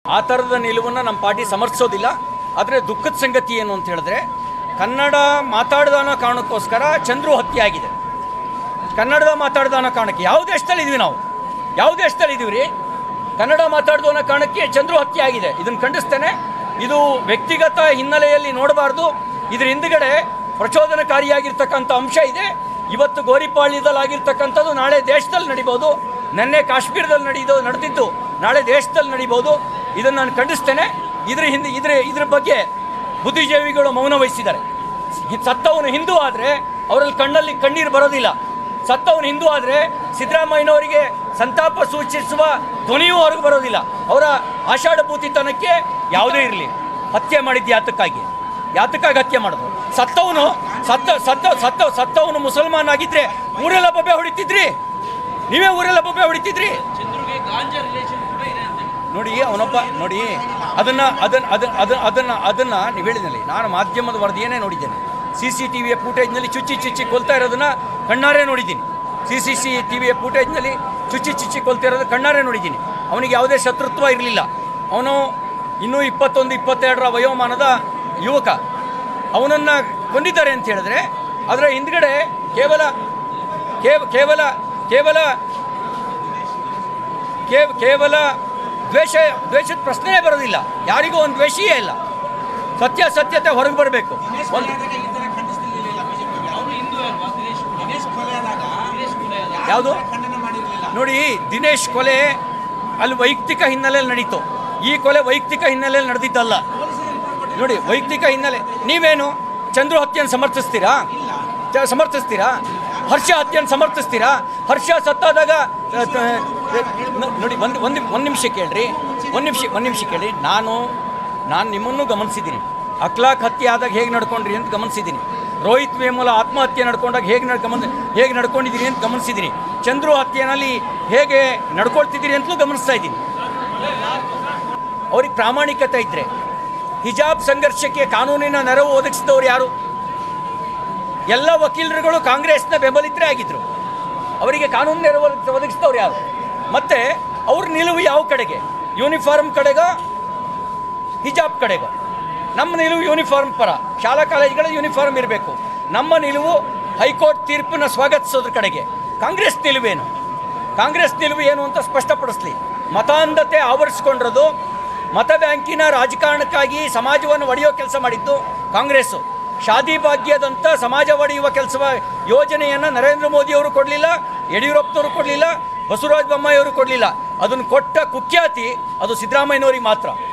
ಆ ಥರದ ನಿಲುವನ್ನು ನಮ್ಮ ಪಾರ್ಟಿ ಸಮರ್ಥಿಸೋದಿಲ್ಲ ಆದರೆ ದುಃಖದ ಸಂಗತಿ ಏನು ಅಂತ ಹೇಳಿದ್ರೆ ಕನ್ನಡ ಮಾತಾಡ್ದ ಅನ್ನೋ ಕಾರಣಕ್ಕೋಸ್ಕರ ಚಂದ್ರು ಹತ್ಯೆ ಆಗಿದೆ ಕನ್ನಡದ ಮಾತಾಡ್ದ ಅನ್ನೋ ಕಾರಣಕ್ಕೆ ಯಾವ ದೇಶದಲ್ಲಿ ಇದೀವಿ ನಾವು ಯಾವ ದೇಶದಲ್ಲಿ ಇದೀವಿ ರೀ ಕನ್ನಡ ಮಾತಾಡ್ದು ಅನ್ನೋ ಕಾರಣಕ್ಕೆ ಚಂದ್ರು ಹತ್ಯೆ ಆಗಿದೆ ಇದನ್ನು ಖಂಡಿಸ್ತೇನೆ ಇದು ವ್ಯಕ್ತಿಗತ ಹಿನ್ನೆಲೆಯಲ್ಲಿ ನೋಡಬಾರ್ದು ಇದ್ರ ಹಿಂದ್ಗಡೆ ಪ್ರಚೋದನಕಾರಿಯಾಗಿರ್ತಕ್ಕಂಥ ಅಂಶ ಇದೆ ಇವತ್ತು ಗೋರಿಪಾಳ್ಯದಲ್ಲಿ ಆಗಿರ್ತಕ್ಕಂಥದ್ದು ನಾಳೆ ದೇಶದಲ್ಲಿ ನಡಿಬೋದು ನೆನ್ನೆ ಕಾಶ್ಮೀರದಲ್ಲಿ ನಡೆಯೋದು ನಡೆದಿದ್ದು ನಾಳೆ ದೇಶದಲ್ಲಿ ನಡಿಬೋದು ಇದನ್ನು ನಾನು ಖಂಡಿಸ್ತೇನೆ ಇದ್ರ ಹಿಂದೆ ಇದ್ರ ಇದ್ರ ಬಗ್ಗೆ ಬುದ್ಧಿಜೀವಿಗಳು ಮೌನ ವಹಿಸಿದ್ದಾರೆ ಸತ್ತವನು ಹಿಂದೂ ಆದರೆ ಅವರಲ್ಲಿ ಕಣ್ಣಲ್ಲಿ ಕಣ್ಣೀರು ಬರೋದಿಲ್ಲ ಸತ್ತವನು ಹಿಂದೂ ಆದರೆ ಸಿದ್ದರಾಮಯ್ಯನವರಿಗೆ ಸಂತಾಪ ಸೂಚಿಸುವ ಧ್ವನಿಯೂ ಹೊರಗೆ ಬರೋದಿಲ್ಲ ಅವರ ಆಷಾಢಭೂತಿತನಕ್ಕೆ ಯಾವುದೇ ಇರಲಿ ಹತ್ಯೆ ಮಾಡಿದ್ದು ಯಾತಕ್ಕಾಗಿ ಯಾತಕ್ಕಾಗಿ ಹತ್ಯೆ ಮಾಡೋದು ಸತ್ತವನು ಸತ್ತ ಸತ್ತ ಸತ್ತ ಸತ್ತವನು ಮುಸಲ್ಮಾನ್ ಆಗಿದ್ರೆ ಊರೆಲ್ಲ ಬೊಬ್ಬೆ ಹೊಡಿತಿದ್ರಿ ನೀವೇ ಊರೆಲ್ಲ ಬೊಬ್ಬೆ ಹೊಡಿತಿದ್ರಿ ನೋಡಿ ಅವನೊಬ್ಬ ನೋಡಿ ಅದನ್ನ ಅದನ್ನ ಅದನ್ನ ಅದನ್ನ ಅದನ್ನ ಅದನ್ನ ನೀವು ಹೇಳಿದಲ್ಲಿ ನಾನು ಮಾಧ್ಯಮದ ವರದಿಯನ್ನೇ ನೋಡಿದ್ದೇನೆ ಸಿ ಸಿ ಟಿ ವಿಯ ಫೂಟೇಜ್ನಲ್ಲಿ ಚುಚ್ಚಿ ಚುಚ್ಚಿ ಕೊಲ್ತಾ ಇರೋದನ್ನ ಕಣ್ಣಾರೆ ನೋಡಿದ್ದೀನಿ ಸಿ ಸಿ ಸಿ ಟಿ ವಿಯ ಫೂಟೇಜ್ನಲ್ಲಿ ಚುಚ್ಚಿ ಚುಚ್ಚಿ ಕೊಲ್ತಾ ಇರೋದು ಕಣ್ಣಾರೆ ನೋಡಿದ್ದೀನಿ ಅವನಿಗೆ ಯಾವುದೇ ಶತ್ರುತ್ವ ಇರಲಿಲ್ಲ ಅವನು ಇನ್ನೂ ಇಪ್ಪತ್ತೊಂದು ಇಪ್ಪತ್ತೆರಡರ ವಯೋಮಾನದ ಯುವಕ ಅವನನ್ನು ಕೊಂದಿದ್ದಾರೆ ಅಂತ ಹೇಳಿದ್ರೆ ಅದರ ಹಿಂದ್ಗಡೆ ಕೇವಲ ಕೇವ- ಕೇವಲ ಕೇವಲ ಕೇವ್- ಕೇವಲ ದ್ವೇಷ ದ್ವೇಷದ ಪ್ರಶ್ನೆಯೇ ಬರೋದಿಲ್ಲ ಯಾರಿಗೂ ಒಂದು ದ್ವೇಷಿಯೇ ಇಲ್ಲ ಸತ್ಯಾಸತ್ಯತೆ ಹೊರಗೆ ಬರಬೇಕು ಒಂದು ಯಾವುದು ನೋಡಿ ದಿನೇಶ್ ಕೊಲೆ ಅಲ್ಲಿ ವೈಯಕ್ತಿಕ ಹಿನ್ನೆಲೆಯಲ್ಲಿ ನಡೀತು ಈ ಕೊಲೆ ವೈಯಕ್ತಿಕ ಹಿನ್ನೆಲೆಯಲ್ಲಿ ನಡೆದಿದ್ದಲ್ಲ ನೋಡಿ ವೈಯಕ್ತಿಕ ಹಿನ್ನೆಲೆ ನೀವೇನು ಚಂದ್ರು ಹತ್ಯೆಯನ್ನು ಸಮರ್ಥಿಸ್ತೀರಾ ಚ- ಸಮರ್ಥಿಸ್ತೀರಾ ಹರ್ಷ ಹತ್ಯೆಯನ್ನು ಸಮರ್ಥಿಸ್ತೀರಾ ಹರ್ಷ ಸತ್ತಾದಾಗ ಅ, ತ- ನ- ನೋಡಿ ಒಂದು ಒಂದು ಒಂದು ನಿಮಿಷ ಕೇಳ್ರಿ ಒಂದು ನಿಮಿಷ ಒಂದು ನಿಮಿಷ ಕೇಳಿ ನಾನು ನಾನು ನಿಮ್ಮನ್ನು ಗಮನಿಸಿದ್ದೀನಿ ಅಕ್ಲಾಕ್ ಹತ್ಯೆ ಆದಾಗ ಹೇಗೆ ನಡ್ಕೊಂಡ್ರಿ ಅಂತ ಗಮನಿಸಿದ್ದೀನಿ ರೋಹಿತ್ ವೇಮುಲ ಆತ್ಮಹತ್ಯೆ ನಡ್ಕೊಂಡಾಗ ಹೇಗೆ ನಡ್ ಗಮನ ಹೇಗೆ ನಡ್ಕೊಂಡಿದ್ದೀರಿ ಅಂತ ಗಮನಿಸಿದ್ದೀನಿ ಚಂದ್ರು ಹತ್ಯೆನಲ್ಲಿ ಹೇಗೆ ನಡ್ಕೊಳ್ತಿದ್ದೀರಿ ಅಂತಲೂ ಗಮನಿಸ್ತಾ ಇದ್ದೀನಿ ಅವ್ರಿಗೆ ಪ್ರಾಮಾಣಿಕತೆ ಇದ್ದರೆ ಹಿಜಾಬ್ ಸಂಘರ್ಷಕ್ಕೆ ಕಾನೂನಿನ ನೆರವು ಒದಗಿಸಿದವರು ಯಾರು ಎಲ್ಲ ವಕೀಲರುಗಳು ಕಾಂಗ್ರೆಸ್ನ ಬೆಂಬಲಿತರೇ ಆಗಿದ್ರು ಅವರಿಗೆ ಕಾನೂನು ನೆರವು ಒದಗಿಸ್- ಒದಗಿಸಿದವ್ರು ಯಾರು ಮತ್ತೆ ಅವ್ರ ನಿಲುವು ಯಾವ ಕಡೆಗೆ ಯೂನಿಫಾರ್ಮ್ ಕಡೆಗೋ ಹಿಜಾಬ್ ಕಡೆಗೋ ನಮ್ಮ ನಿಲುವು ಯೂನಿಫಾರ್ಮ್ ಪರ ಶಾಲಾ ಕಾಲೇಜುಗಳ ಯೂನಿಫಾರ್ಮ್ ಇರಬೇಕು ನಮ್ಮ ನಿಲುವು ಹೈಕೋರ್ಟ್ ತೀರ್ಪನ್ನು ಸ್ವಾಗತಿಸೋದ್ರ ಕಡೆಗೆ ಕಾಂಗ್ರೆಸ್ ನಿಲುವೇನು ಕಾಂಗ್ರೆಸ್ ನಿಲುವು ಏನು ಅಂತ ಸ್ಪಷ್ಟಪಡಿಸ್ಲಿ ಮತಾಂಧತೆ ಆವರಿಸ್ಕೊಂಡಿರೋದು ಮತ ಬ್ಯಾಂಕಿನ ರಾಜಕಾರಣಕ್ಕಾಗಿ ಸಮಾಜವನ್ನು ಒಡೆಯೋ ಕೆಲಸ ಮಾಡಿದ್ದು ಕಾಂಗ್ರೆಸ್ಸು ಶಾದಿ ಭಾಗ್ಯದಂಥ ಸಮಾಜ ಒಡೆಯುವ ಕೆಲಸ ಯೋಜನೆಯನ್ನು ನರೇಂದ್ರ ಮೋದಿಯವರು ಕೊಡಲಿಲ್ಲ ಯಡಿಯೂರಪ್ಪನವರು ಕೊಡಲಿಲ್ಲ ಬಸವರಾಜ ಬೊಮ್ಮಾಯಿಯವರು ಕೊಡಲಿಲ್ಲ ಅದನ್ನು ಕೊಟ್ಟ ಕುಖ್ಯಾತಿ ಅದು ಸಿದ್ದರಾಮಯ್ಯನವ್ರಿಗೆ ಮಾತ್ರ